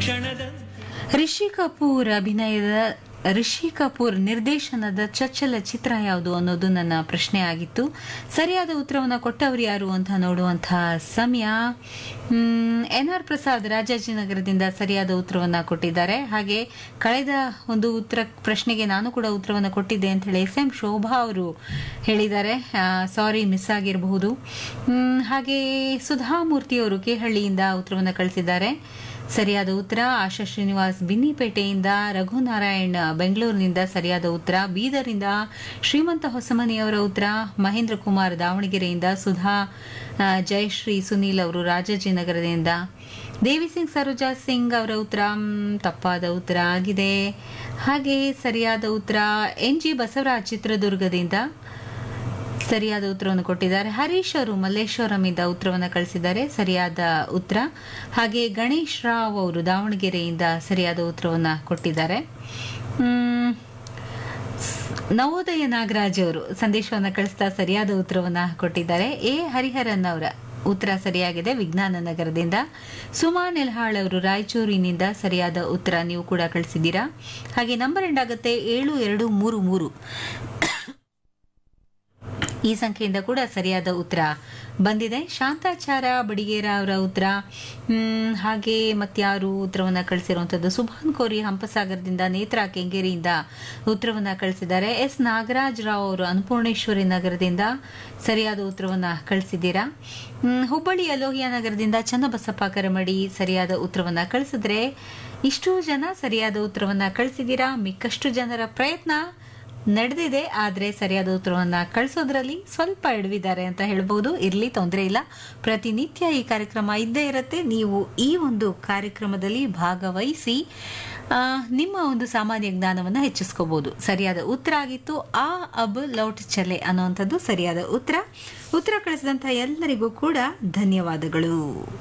ಕ್ಷಣದಂತೆ ರಿಷಿ ಕಪೂರ್ ಅಭಿನಯದ ರಿಷಿ ಕಪೂರ್ ನಿರ್ದೇಶನದ ಚಚ್ಚಲ ಚಿತ್ರ ಯಾವುದು ಅನ್ನೋದು ನನ್ನ ಪ್ರಶ್ನೆ ಆಗಿತ್ತು ಸರಿಯಾದ ಉತ್ತರವನ್ನು ಕೊಟ್ಟವರು ಯಾರು ಅಂತ ನೋಡುವಂತಹ ಸಮಯ ಎನ್ ಆರ್ ಪ್ರಸಾದ್ ರಾಜಾಜಿನಗರದಿಂದ ಸರಿಯಾದ ಉತ್ತರವನ್ನ ಕೊಟ್ಟಿದ್ದಾರೆ ಹಾಗೆ ಕಳೆದ ಒಂದು ಉತ್ತರ ಪ್ರಶ್ನೆಗೆ ನಾನು ಕೂಡ ಉತ್ತರವನ್ನು ಕೊಟ್ಟಿದ್ದೆ ಅಂತ ಹೇಳಿ ಎಸ್ ಎಂ ಶೋಭಾ ಅವರು ಹೇಳಿದ್ದಾರೆ ಸಾರಿ ಮಿಸ್ ಆಗಿರಬಹುದು ಮ್, ಹಾಗೆ ಸುಧಾಮೂರ್ತಿ ಅವರು ಕೇಹಳ್ಳಿಯಿಂದ ಉತ್ತರವನ್ನು ಕಳಿಸಿದ್ದಾರೆ ಸರಿಯಾದ ಉತ್ತರ ಆಶಾ ಶ್ರೀನಿವಾಸ್ ಬಿನ್ನಿಪೇಟೆಯಿಂದ ರಘುನಾರಾಯಣ್ ಬೆಂಗಳೂರಿನಿಂದ ಸರಿಯಾದ ಉತ್ತರ ಬೀದರಿಂದ ಶ್ರೀಮಂತ ಹೊಸಮನಿಯವರ ಉತ್ತರ ಮಹೇಂದ್ರ ಕುಮಾರ್ ದಾವಣಗೆರೆಯಿಂದ ಸುಧಾ ಆ, ಜಯಶ್ರೀ ಸುನೀಲ್ ಅವರು ರಾಜಾಜಿನಗರದಿಂದ ದೇವಿ ಸಿಂಗ್ ಸರೋಜಾ ಸಿಂಗ್ ಅವರ ಉತ್ತರ ಮ್, ತಪ್ಪಾದ ಉತ್ತರ ಆಗಿದೆ ಹಾಗೆ ಸರಿಯಾದ ಉತ್ತರ ಎನ್ ಜಿ ಬಸವರಾಜ್ ಚಿತ್ರದುರ್ಗದಿಂದ ಸರಿಯಾದ ಉತ್ತರವನ್ನು ಕೊಟ್ಟಿದ್ದಾರೆ ಹರೀಶ್ ಅವರು ಮಲ್ಲೇಶ್ವರಂಯಿಂದ ಉತ್ತರವನ್ನು ಕಳಿಸಿದ್ದಾರೆ ಸರಿಯಾದ ಉತ್ತರ ಹಾಗೆ ಗಣೇಶ್ ರಾವ್ ಅವರು ದಾವಣಗೆರೆಯಿಂದ ಸರಿಯಾದ ಉತ್ತರವನ್ನು ಕೊಟ್ಟಿದ್ದಾರೆ ಮ್, ನವೋದಯ ನಾಗರಾಜ್ ಅವರು ಸಂದೇಶವನ್ನು ಕಳಿಸ್ತಾ ಸರಿಯಾದ ಉತ್ತರವನ್ನು ಕೊಟ್ಟಿದ್ದಾರೆ ಎ ಹರಿಹರನ್ ಅವರ ಉತ್ತರ ಸರಿಯಾಗಿದೆ ವಿಜ್ಞಾನ ನಗರದಿಂದ ಸುಮಾ ನೆಲ್ಹಾಳ್ ಅವರು ರಾಯಚೂರಿನಿಂದ ಸರಿಯಾದ ಉತ್ತರ ನೀವು ಕೂಡ ಕಳಿಸಿದ್ದೀರಾ ಹಾಗೆ ನಂಬರ್ ಎಂಡ್ ಆಗುತ್ತೆ ಏಳು ಎರಡು ಮೂರು ಮೂರು ಈ ಸಂಖ್ಯೆಯಿಂದ ಕೂಡ ಸರಿಯಾದ ಉತ್ತರ ಬಂದಿದೆ ಶಾಂತಾಚಾರ ಬಡಿಗೇರ ಅವರ ಉತ್ತರ ಮ್, ಹಾಗೆ ಮತ್ಯಾರು ಉತ್ತರವನ್ನು ಕಳಿಸಿರುವಂಥದ್ದು ಸುಭಾನ್ ಕೋರಿ ಹಂಪಸಾಗರದಿಂದ ನೇತ್ರಾ ಕೆಂಗೇರಿಯಿಂದ ಉತ್ತರವನ್ನು ಕಳಿಸಿದ್ದಾರೆ ಎಸ್ ನಾಗರಾಜ್ ರಾವ್ ಅವರು ಅನ್ನಪೂರ್ಣೇಶ್ವರಿ ನಗರದಿಂದ ಸರಿಯಾದ ಉತ್ತರವನ್ನು ಕಳಿಸಿದ್ದೀರಾ ಮ್, ಹುಬ್ಬಳ್ಳಿ ಅಲೋಹಿಯಾ ನಗರದಿಂದ ಚನ್ನಬಸಪ್ಪ ಕರಮಡಿ ಸರಿಯಾದ ಉತ್ತರವನ್ನು ಕಳಿಸಿದ್ರೆ ಇಷ್ಟು ಜನ ಸರಿಯಾದ ಉತ್ತರವನ್ನು ಕಳಿಸಿದ್ದೀರಾ ಮಿಕ್ಕಷ್ಟು ಜನರ ಪ್ರಯತ್ನ ನಡೆದಿದೆ ಆದರೆ ಸರಿಯಾದ ಉತ್ತರವನ್ನ ಕಳಿಸೋದ್ರಲ್ಲಿ ಸ್ವಲ್ಪ ಎಡವಿದ್ದಾರೆ ಅಂತ ಹೇಳ್ಬೋದು ಇರಲಿ ತೊಂದರೆ ಇಲ್ಲ ಪ್ರತಿನಿತ್ಯ ಈ ಕಾರ್ಯಕ್ರಮ ಇದ್ದೇ ಇರುತ್ತೆ ನೀವು ಈ ಒಂದು ಕಾರ್ಯಕ್ರಮದಲ್ಲಿ ಭಾಗವಹಿಸಿ ಆ, ನಿಮ್ಮ ಒಂದು ಸಾಮಾನ್ಯ ಜ್ಞಾನವನ್ನು ಹೆಚ್ಚಿಸ್ಕೋಬಹುದು ಸರಿಯಾದ ಉತ್ತರ ಆಗಿತ್ತು ಆ ಅಬ್ ಲೌಟ್ ಚಲೆ ಅನ್ನುವಂಥದ್ದು ಸರಿಯಾದ ಉತ್ತರ ಉತ್ತರ ಕಳಿಸಿದಂಥ ಎಲ್ಲರಿಗೂ ಕೂಡ ಧನ್ಯವಾದಗಳು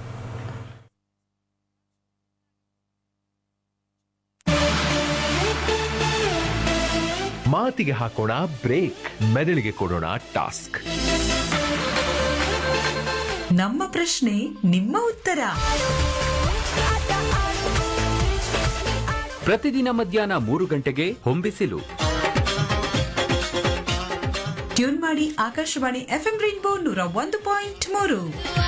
ಮಾತಿಗೆ ಹಾಕೋಣ ಬ್ರೇಕ್ ಮೆದುಳಿಗೆ ಕೊಡೋಣ ಟಾಸ್ಕ್ ನಮ್ಮ ಪ್ರಶ್ನೆ ನಿಮ್ಮ ಉತ್ತರ ಪ್ರತಿದಿನ ಮಧ್ಯಾಹ್ನ ಮೂರು ಗಂಟೆಗೆ ಹೊಂಬಿಸಿಲು ಟ್ಯೂನ್ ಮಾಡಿ ಆಕಾಶವಾಣಿ ಎಫ್ಎಂ ರೈನ್ಬೋ ನೂರ ಒಂದು ಪಾಯಿಂಟ್ ಮೂರು